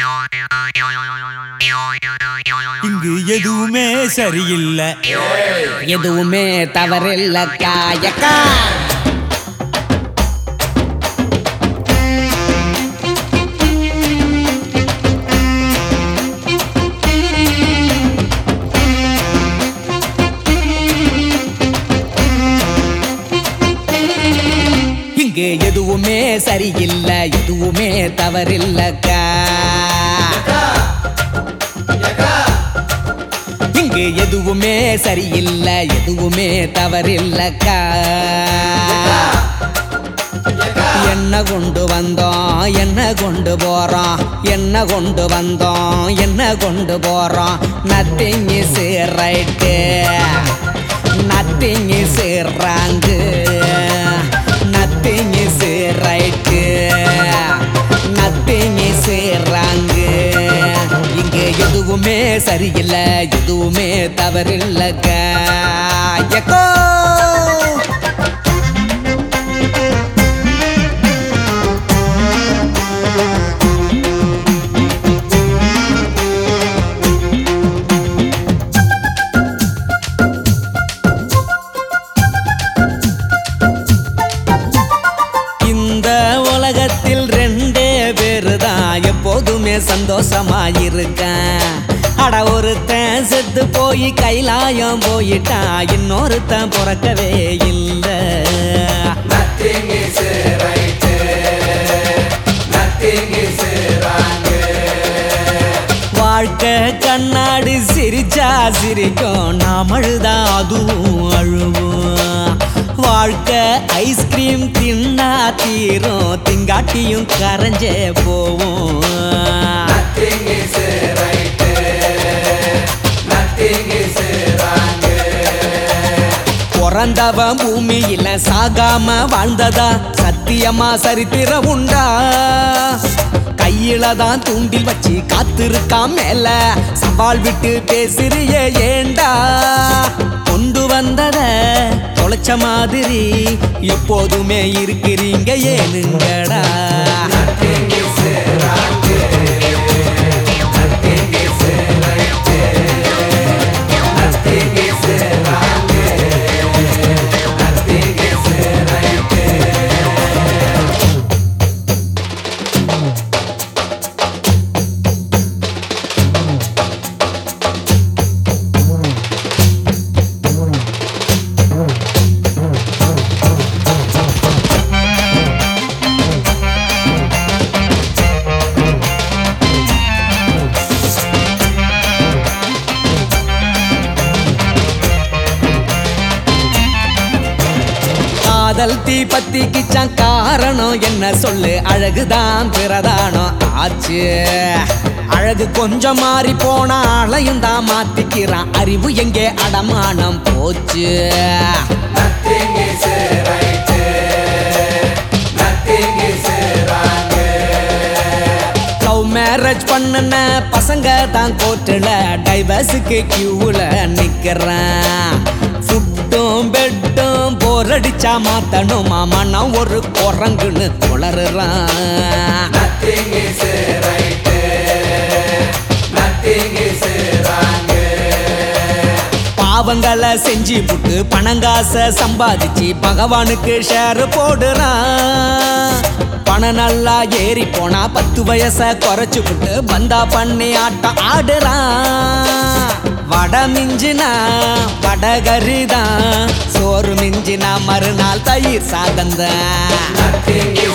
இங்கு எதுவுமே சரியில்லை எதுவுமே தவறில்ல காயக்கா இங்கு எதுவுமே சரியில்லை எதுவுமே தவறில்லக்கா இங்கு எதுவுமே சரியில்லை எதுவுமே தவறில்லக்கா என்ன கொண்டு வந்தோம் என்ன கொண்டு போறோம் என்ன கொண்டு வந்தோம் என்ன கொண்டு போறோம் nothing is right nothing is wrong nothing is right nothing is wrong இங்க எதுவுமே சரியில்லை எதுவுமே தவறில்லைக்க எக்கோ இந்த உலகத்தில் ரெண்டே பேரு தான் எப்போதுமே சந்தோஷமா இருக்கேன் அட ஒருத்தன் செத்து போய் கைலாயம் போயிட்டான் இன்னொருத்தன் பிறக்கவே இல்லை வாழ்க்கை கண்ணாடி சிரிச்சா சிரிக்கும் நாம் அழுதா அதுவும் அழுவோம் வாழ்க்கை ஐஸ்கிரீம் தின்னா தீரும் திங்காட்டியும் கரைஞ்சே போவோம் பிறந்தவன் பூமியில சாகாம வாழ்ந்ததா சத்தியமா சரித்திரம் உண்டா கையில தான் தூண்டில் வச்சு காத்திருக்கான் மேல சவால் விட்டு பேசுறிய ஏண்டா கொண்டு வந்தத தொலைச்ச மாதிரி எப்போதுமே இருக்கிறீங்க ஏனுங்கடா காதல் தீ பத்தி கிச்சான் காரணம் என்ன சொல்லு அழகுதான் பிரதானம் ஆச்சு அழகு கொஞ்சம் மாறி போனா அழையும் தான் மாத்திக்கிறான் அறிவு எங்கே அடமானம் போச்சு லவ் மேரேஜ் பண்ணுன பசங்க தான் கோர்ட்டுல டைவர்ஸுக்கு கியூல நிக்கிறேன் ஃபுட்டும் பெட்டும் போர் அடிச்சா மாத்தணுமா மனம் ஒரு குரங்குன்னு குளறுறான் பாவங்களை செஞ்சு புட்டு பணங்காச சம்பாதிச்சு பகவானுக்கு ஷேர் போடுறான் பணம் நல்லா ஏறி போனா பத்து வயச குறைச்சு புட்டு பந்தா பண்ணி ஆட்டம் ஆடுறான் வட மிஞ்சினா வடகரிதான் சோறு மிஞ்சினா மறுநாள் தயிர் சாதந்தான்